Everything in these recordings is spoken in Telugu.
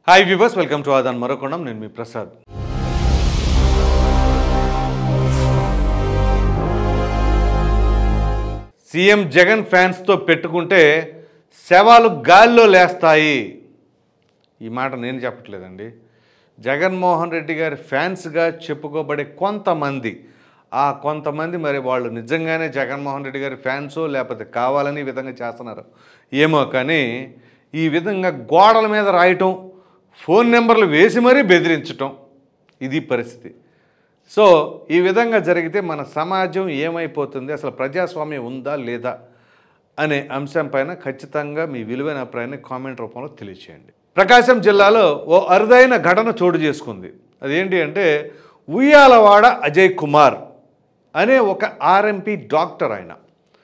హాయ్ వ్యూవర్స్ వెల్కమ్ టు ఆదాన్ మరొకొండం నేను మీ ప్రసాద్ సీఎం జగన్ ఫ్యాన్స్తో పెట్టుకుంటే శవాలు గాల్లో లేస్తాయి ఈ మాట నేను చెప్పట్లేదండి జగన్మోహన్ రెడ్డి గారి ఫ్యాన్స్గా చెప్పుకోబడే కొంతమంది ఆ కొంతమంది మరి వాళ్ళు నిజంగానే జగన్మోహన్ రెడ్డి గారి ఫ్యాన్సో లేకపోతే కావాలని ఈ విధంగా చేస్తున్నారు ఏమో కానీ ఈ విధంగా గోడల మీద రాయటం ఫోన్ నెంబర్లు వేసి మరీ బెదిరించటం ఇది పరిస్థితి సో ఈ విధంగా జరిగితే మన సమాజం ఏమైపోతుంది అసలు ప్రజాస్వామ్యం ఉందా లేదా అనే అంశం పైన ఖచ్చితంగా మీ విలువైన అభిప్రాయాన్ని కామెంట్ రూపంలో తెలియచేయండి ప్రకాశం జిల్లాలో ఓ అరుదైన ఘటన చోటు చేసుకుంది అదేంటి అంటే ఉయ్యాలవాడ అజయ్ కుమార్ అనే ఒక ఆర్ఎంపీ డాక్టర్ ఆయన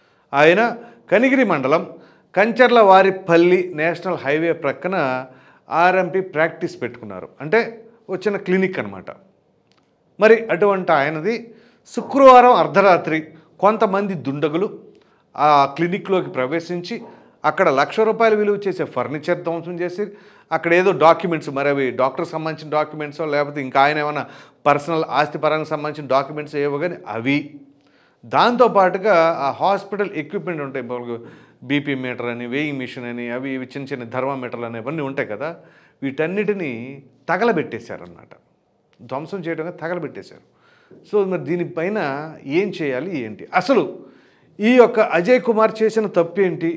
ఆయన కనిగిరి మండలం కంచర్ల వారిపల్లి నేషనల్ హైవే ప్రక్కన ఆర్ఎంపీ ప్రాక్టీస్ పెట్టుకున్నారు అంటే వచ్చిన క్లినిక్ అనమాట మరి అటువంటి ఆయనది శుక్రవారం అర్ధరాత్రి కొంతమంది దుండగులు ఆ క్లినిక్లోకి ప్రవేశించి అక్కడ లక్ష రూపాయలు విలువ చేసే ఫర్నిచర్ ధ్వంసం చేసి అక్కడ ఏదో డాక్యుమెంట్స్ మరి అవి డాక్టర్కి సంబంధించిన డాక్యుమెంట్స్ లేకపోతే ఇంకా ఆయన ఏమైనా పర్సనల్ ఆస్తి పరంగా సంబంధించిన డాక్యుమెంట్స్ ఏవో కానీ అవి దాంతోపాటుగా ఆ హాస్పిటల్ ఎక్విప్మెంట్ ఉంటాయి మామూలుగా బీపీ మీటర్ అని వేయింగ్ మిషన్ అని అవి ఇవి చిన్న చిన్న థర్మామీటర్లు అని ఇవన్నీ ఉంటాయి కదా వీటన్నిటిని తగలబెట్టేశారన్నమాట ధ్వంసం చేయడంగా తగలబెట్టేశారు సో మరి దీనిపైన ఏం చేయాలి ఏంటి అసలు ఈ యొక్క అజయ్ కుమార్ చేసిన తప్పేంటి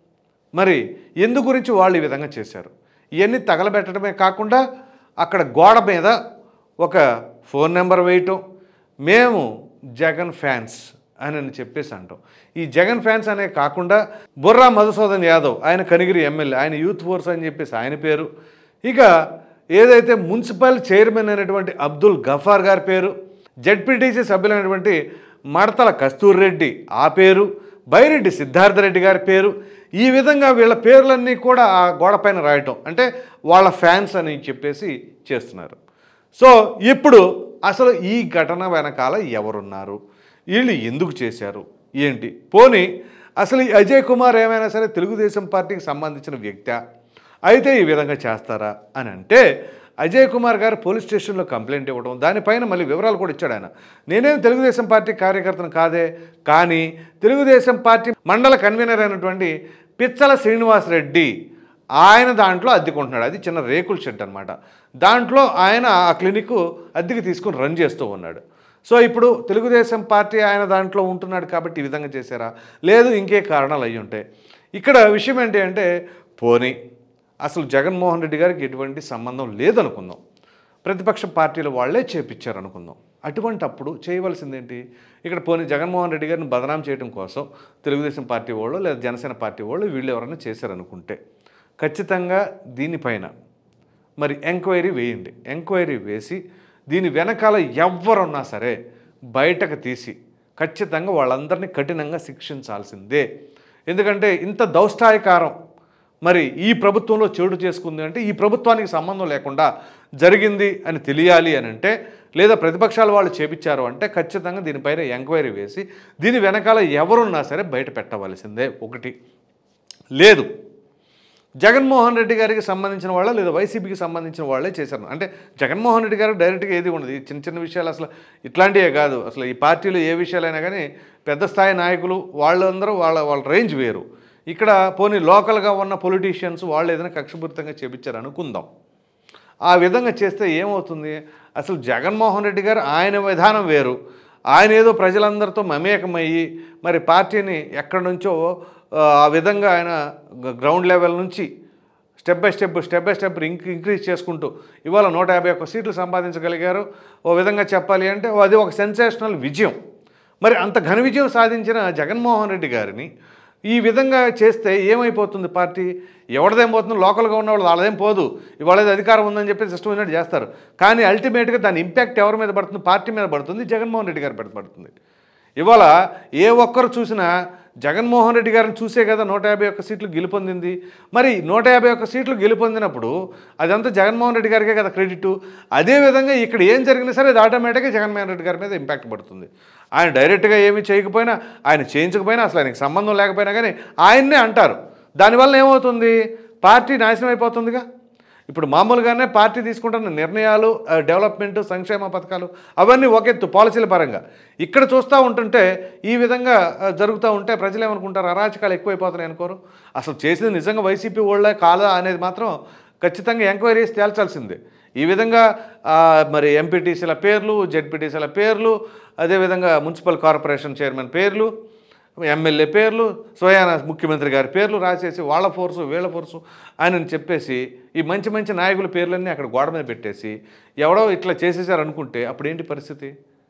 మరి ఎందు గురించి వాళ్ళు ఈ విధంగా చేశారు ఇవన్నీ తగలబెట్టడమే కాకుండా అక్కడ గోడ మీద ఒక ఫోన్ నెంబర్ వేయటం మేము జగన్ ఫ్యాన్స్ అని అని చెప్పేసి అంటాం ఈ జగన్ ఫ్యాన్స్ అనే కాకుండా బుర్రా మధుసూదన్ యాదవ్ ఆయన కనిగిరి ఎమ్మెల్యే ఆయన యూత్ ఫోర్స్ అని చెప్పేసి ఆయన పేరు ఇక ఏదైతే మున్సిపల్ చైర్మన్ అయినటువంటి అబ్దుల్ గఫార్ గారి పేరు జడ్పీటీసీ సభ్యులైనటువంటి మడతల కస్తూర్ రెడ్డి ఆ పేరు బైరెడ్డి సిద్ధార్థ రెడ్డి గారి పేరు ఈ విధంగా వీళ్ళ పేర్లన్నీ కూడా ఆ గోడపైన రాయటం అంటే వాళ్ళ ఫ్యాన్స్ అని చెప్పేసి చేస్తున్నారు సో ఇప్పుడు అసలు ఈ ఘటన వెనకాల ఎవరున్నారు వీళ్ళు ఎందుకు చేశారు ఏంటి పోనీ అసలు ఈ అజయ్ కుమార్ ఏమైనా సరే తెలుగుదేశం పార్టీకి సంబంధించిన వ్యక్తి అయితే ఈ విధంగా చేస్తారా అని అంటే అజయ్ కుమార్ గారు పోలీస్ స్టేషన్లో కంప్లైంట్ ఇవ్వడం దానిపైన మళ్ళీ వివరాలు కూడా ఇచ్చాడు ఆయన నేనేం తెలుగుదేశం పార్టీ కార్యకర్తను కాదే కానీ తెలుగుదేశం పార్టీ మండల కన్వీనర్ అయినటువంటి పిచ్చల శ్రీనివాస్ రెడ్డి ఆయన దాంట్లో అద్దెకుంటున్నాడు అది చిన్న రేకుల షెడ్ అనమాట దాంట్లో ఆయన ఆ క్లినిక్ అద్దెకి తీసుకొని రన్ చేస్తూ ఉన్నాడు సో ఇప్పుడు తెలుగుదేశం పార్టీ ఆయన దాంట్లో ఉంటున్నాడు కాబట్టి ఈ విధంగా చేశారా లేదు ఇంకే కారణాలు అయ్యి ఉంటాయి ఇక్కడ విషయం ఏంటి అంటే పోనీ అసలు జగన్మోహన్ రెడ్డి గారికి ఎటువంటి సంబంధం లేదనుకుందాం ప్రతిపక్ష పార్టీల వాళ్ళే చేపించారు అనుకుందాం అటువంటి అప్పుడు చేయవలసిందేంటి ఇక్కడ పోనీ జగన్మోహన్ రెడ్డి గారిని బదనాం చేయడం కోసం తెలుగుదేశం పార్టీ వాళ్ళు లేదా జనసేన పార్టీ వాళ్ళు వీళ్ళు ఎవరైనా చేశారనుకుంటే ఖచ్చితంగా దీనిపైన మరి ఎంక్వైరీ వేయండి ఎంక్వైరీ వేసి దీని వెనకాల ఎవ్వరున్నా సరే బయటకు తీసి ఖచ్చితంగా వాళ్ళందరినీ కఠినంగా శిక్షించాల్సిందే ఎందుకంటే ఇంత దౌష్టాయకారం మరి ఈ ప్రభుత్వంలో చెడు చేసుకుంది అంటే ఈ ప్రభుత్వానికి సంబంధం లేకుండా జరిగింది అని తెలియాలి అని అంటే లేదా ప్రతిపక్షాల వాళ్ళు చేపించారు అంటే ఖచ్చితంగా దీనిపైన ఎంక్వైరీ వేసి దీని వెనకాల ఎవరున్నా సరే బయట పెట్టవలసిందే ఒకటి లేదు జగన్మోహన్ రెడ్డి గారికి సంబంధించిన వాళ్ళ లేదా వైసీపీకి సంబంధించిన వాళ్ళే చేశారు అంటే జగన్మోహన్ రెడ్డి గారు డైరెక్ట్గా ఏది ఉండదు ఈ చిన్న చిన్న విషయాలు అసలు ఇట్లాంటివే కాదు అసలు ఈ పార్టీలో ఏ విషయాలైనా కానీ పెద్ద స్థాయి నాయకులు వాళ్ళందరూ వాళ్ళ వాళ్ళ రేంజ్ వేరు ఇక్కడ పోనీ లోకల్గా ఉన్న పొలిటీషియన్స్ వాళ్ళు ఏదైనా కక్షపూరితంగా చేపించారు అనుకుందాం ఆ విధంగా చేస్తే ఏమవుతుంది అసలు జగన్మోహన్ రెడ్డి గారు ఆయన విధానం వేరు ఆయన ఏదో ప్రజలందరితో మమేకమయ్యి మరి పార్టీని ఎక్కడి నుంచో ఆ, ఆ విధంగా ఆయన గ- గ్రౌండ్ లెవెల్ నుంచి step by step step by step ఇంక్ ఇంక్రీజ్ చేసుకుంటూ ఇవాళ నూట యాభై ఒక్క సీట్లు సంపాదించగలిగారు ఓ విధంగా చెప్పాలి అంటే అది ఒక సెన్సేషనల్ విజయం మరి అంత ఘన విజయం సాధించిన జగన్మోహన్ రెడ్డి గారిని ఈ విధంగా చేస్తే ఏమైపోతుంది పార్టీ ఎవరిదేం పోతుంది లోకల్గా ఉన్న వాళ్ళు వాళ్ళదేం పోదు ఇవాళ ఏదో అధికారం ఉందని చెప్పి సిస్టమ్ ఉన్నట్టు చేస్తారు కానీ అల్టిమేట్గా దాని ఇంపాక్ట్ ఎవరి మీద పడుతుంది పార్టీ మీద పడుతుంది జగన్మోహన్ రెడ్డి గారి మీద పడుతుంది ఇవాళ ఏ ఒక్కరు చూసినా జగన్మోహన్ రెడ్డి గారిని చూసే కదా నూట యాభై ఒక్క సీట్లు గెలుపొందింది మరి నూట యాభై ఒక్క సీట్లు గెలుపొందినప్పుడు అదంతా జగన్మోహన్ రెడ్డి గారికే కదా క్రెడిట్ అదేవిధంగా ఇక్కడ ఏం జరిగినా సరే అది ఆటోమేటిక్గా జగన్మోహన్ రెడ్డి గారి మీద ఇంపాక్ట్ పడుతుంది ఆయన డైరెక్ట్గా ఏమీ చేయకపోయినా ఆయన చేయించకపోయినా అసలు ఆయనకి సంబంధం లేకపోయినా కానీ ఆయన్నే అంటారు దానివల్ల ఏమవుతుంది పార్టీ నాశనం అయిపోతుందిగా ఇప్పుడు మామూలుగానే పార్టీ తీసుకుంటున్న నిర్ణయాలు ఆ, డెవలప్మెంట్ సంక్షేమ పథకాలు అవన్నీ ఒకెత్తు పాలసీల పరంగా ఇక్కడ చూస్తూ ఉంటుంటే ఈ విధంగా ఆ, జరుగుతూ ఉంటే ప్రజలు ఏమనుకుంటారు అరాచకాలు ఎక్కువైపోతున్నాయి అనుకోరు అసలు చేసింది నిజంగా వైసీపీ వాళ్ళే కాదా అనేది మాత్రం ఖచ్చితంగా ఎంక్వైరీస్ తేల్చాల్సిందే ఈ విధంగా ఆ, మరి ఎంపీటీసీల పేర్లు జెడ్పీటీసీల పేర్లు అదేవిధంగా మున్సిపల్ కార్పొరేషన్ చైర్మన్ పేర్లు ఎమ్మెల్యే పేర్లు స్వయాన ముఖ్యమంత్రి గారి పేర్లు రాసేసి వాళ్ళ ఫోర్సు వీళ్ళ ఫోర్సు ఆయనని చెప్పేసి ఈ మంచి మంచి నాయకుల పేర్లన్నీ అక్కడ గోడ మీద పెట్టేసి ఎవడో ఇట్లా చేసేసారు అనుకుంటే అప్పుడు ఏంటి పరిస్థితి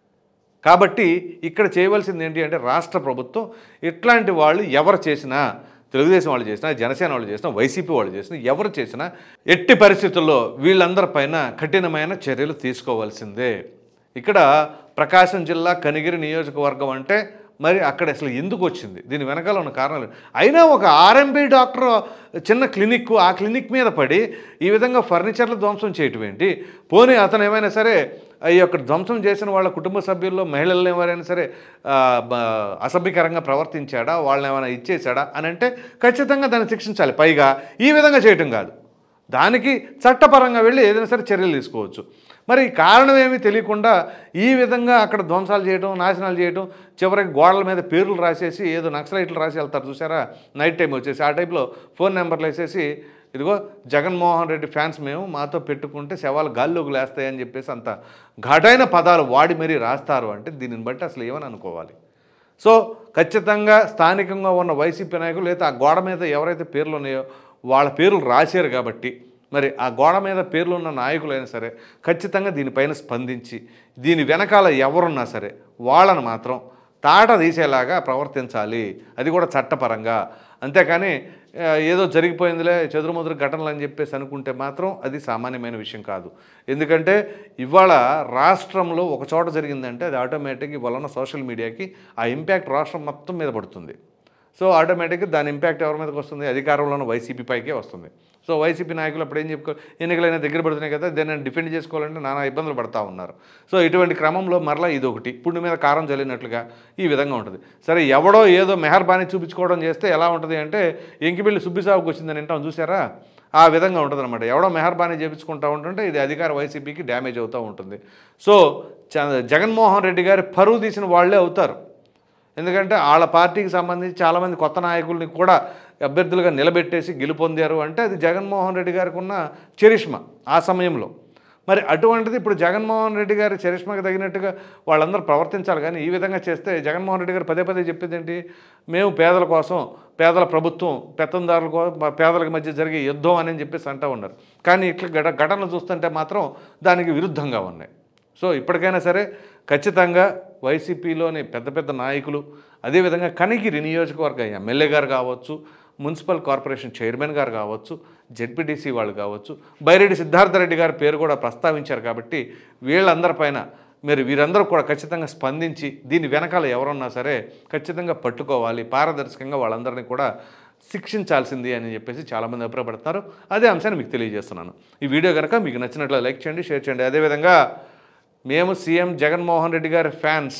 కాబట్టి ఇక్కడ చేయవలసింది ఏంటి అంటే రాష్ట్ర ప్రభుత్వం ఇట్లాంటి వాళ్ళు ఎవరు చేసినా తెలుగుదేశం వాళ్ళు చేసినా జనసేన వాళ్ళు చేసినా వైసీపీ వాళ్ళు చేసినా ఎవరు చేసినా ఎట్టి పరిస్థితుల్లో వీళ్ళందరిపైన కఠినమైన చర్యలు తీసుకోవాల్సిందే ఇక్కడ ప్రకాశం జిల్లా కనిగిరి నియోజకవర్గం అంటే మరి అక్కడ అసలు ఎందుకు వచ్చింది దీని వెనకాల ఉన్న కారణాలు అయినా ఒక ఆర్ఎంబి డాక్టర్ చిన్న క్లినిక్ ఆ క్లినిక్ మీద పడి ఈ విధంగా ఫర్నిచర్లు ధ్వంసం చేయటం ఏంటి పోనీ అతను ఏమైనా సరే ఈ యొక్క ధ్వంసం చేసిన వాళ్ళ కుటుంబ సభ్యుల్లో మహిళలను ఎవరైనా సరే ఆ, బ- అసభ్యకరంగా ప్రవర్తించాడా వాళ్ళని ఏమైనా ఇచ్చేసాడా అని అంటే ఖచ్చితంగా దాన్ని శిక్షించాలి పైగా ఈ విధంగా చేయటం కాదు దానికి చట్టపరంగా వెళ్ళి ఏదైనా సరే చర్యలు తీసుకోవచ్చు మరి కారణం ఏమీ తెలియకుండా ఈ విధంగా అక్కడ ధ్వంసాలు చేయడం నాశనాలు చేయడం చివరికి గోడల మీద పేర్లు రాసేసి ఏదో నక్సలైట్లు రాసి వెళ్తారు చూసారా నైట్ టైం వచ్చేసి ఆ టైప్లో ఫోన్ నెంబర్లు వేసేసి ఇదిగో జగన్మోహన్ రెడ్డి ఫ్యాన్స్ మేము మాతో పెట్టుకుంటే శవాలు గాల్లోకి లేస్తాయని చెప్పేసి అంత ఘాటైన పదాలు వాడి మరీ రాస్తారు అంటే దీనిని బట్టి అసలు ఏమని అనుకోవాలి సో ఖచ్చితంగా స్థానికంగా ఉన్న వైసీపీ నాయకులు లేదా ఆ గోడ మీద ఎవరైతే పేర్లు ఉన్నాయో వాళ్ళ పేర్లు రాశారు కాబట్టి మరి ఆ గోడ మీద పేర్లు ఉన్న నాయకులైనా సరే ఖచ్చితంగా దీనిపైన స్పందించి దీని వెనకాల ఎవరున్నా సరే వాళ్ళను మాత్రం తాట తీసేలాగా ప్రవర్తించాలి అది కూడా చట్టపరంగా అంతేకాని ఆ, ఏదో జరిగిపోయిందిలే చెదురుముదురు ఘటనలు అని చెప్పేసి అనుకుంటే మాత్రం అది సామాన్యమైన విషయం కాదు ఎందుకంటే ఇవాళ రాష్ట్రంలో ఒక చోట జరిగిందంటే అది ఆటోమేటిక్ ఇవాళ ఉన్న సోషల్ మీడియాకి ఆ ఇంపాక్ట్ రాష్ట్రం మొత్తం మీద పడుతుంది సో ఆటోమేటిక్గా దాని ఇంపాక్ట్ ఎవరి మీదకి వస్తుంది అధికారంలో ఉన్న వైసీపీ పైకే వస్తుంది సో వైసీపీ నాయకులు అప్పుడు ఏం చెప్పుకో ఎన్నికలైనా దగ్గర పడుతున్నాయి కదా దాన్ని డిఫెండ్ చేసుకోవాలంటే నానా ఇబ్బందులు పడతా ఉన్నారు సో ఇటువంటి క్రమంలో మరలా ఇది ఒకటి పుండు మీద కారం చల్లినట్లుగా ఈ విధంగా ఉంటుంది సరే ఎవడో ఏదో మెహర్బానీ చూపించుకోవడం చేస్తే ఎలా ఉంటుంది అంటే ఎంకిబిల్లి సుబ్బిసాగుకు వచ్చిందని వింటాం చూసారా ఆ విధంగా ఉంటుంది అనమాట ఎవడో మెహర్బానీ చేపించుకుంటూ ఉంటుంటే ఇది అధికార వైసీపీకి డ్యామేజ్ అవుతూ ఉంటుంది సో చ- జగన్మోహన్ రెడ్డి గారి పరువు తీసిన వాళ్ళే అవుతారు ఎందుకంటే వాళ్ళ పార్టీకి సంబంధించి చాలామంది కొత్త నాయకుల్ని కూడా అభ్యర్థులుగా నిలబెట్టేసి గెలుపొందారు అంటే అది జగన్మోహన్ రెడ్డి గారికి ఉన్న చరిష్మ ఆ సమయంలో మరి అటువంటిది ఇప్పుడు జగన్మోహన్ రెడ్డి గారి చరిష్మకి తగినట్టుగా వాళ్ళందరూ ప్రవర్తించాలి కానీ ఈ విధంగా చేస్తే జగన్మోహన్ రెడ్డి గారు పదే పదే చెప్పేది ఏంటి మేము పేదల కోసం పేదల ప్రభుత్వం పెత్తందారుల కోసం పేదల మధ్య జరిగే యుద్ధం అని చెప్పేసి అంటూ ఉన్నారు కానీ ఇట్లా ఘట ఘటనలు చూస్తుంటే మాత్రం దానికి విరుద్ధంగా ఉన్నాయి సో ఇప్పటికైనా సరే ఖచ్చితంగా వైసీపీలోని పెద్ద పెద్ద నాయకులు అదేవిధంగా కనిగిరి నియోజకవర్గ ఎమ్మెల్యే గారు కావచ్చు మున్సిపల్ కార్పొరేషన్ చైర్మన్ గారు కావచ్చు జెడ్పీటీసీ వాళ్ళు కావచ్చు బైరెడ్డి సిద్ధార్థరెడ్డి గారి పేరు కూడా ప్రస్తావించారు కాబట్టి వీళ్ళందరిపైన మీరు వీరందరూ కూడా ఖచ్చితంగా స్పందించి దీని వెనకాల ఎవరున్నా సరే ఖచ్చితంగా పట్టుకోవాలి పారదర్శకంగా వాళ్ళందరినీ కూడా శిక్షించాల్సింది అని చెప్పేసి చాలామంది అభిప్రాయపడుతున్నారు అదే అంశాన్ని మీకు తెలియజేస్తున్నాను ఈ వీడియో కనుక మీకు నచ్చినట్లు లైక్ చేయండి షేర్ చేయండి అదేవిధంగా మేము సీఎం జగన్మోహన్ రెడ్డి గారి ఫ్యాన్స్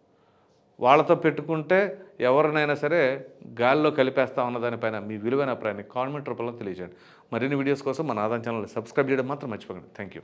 వాళ్ళతో పెట్టుకుంటే ఎవరినైనా సరే గాల్లో కలిపేస్తా ఉన్న దానిపైన మీ విలువైన అభిప్రాయాన్ని కామెంట్ రూపంలో తెలియజేయండి మరిన్ని వీడియోస్ కోసం మన ఆదాయం ఛానల్ సబ్స్క్రైబ్ చేయడం మాత్రం మర్చిపోకండి థ్యాంక్ యూ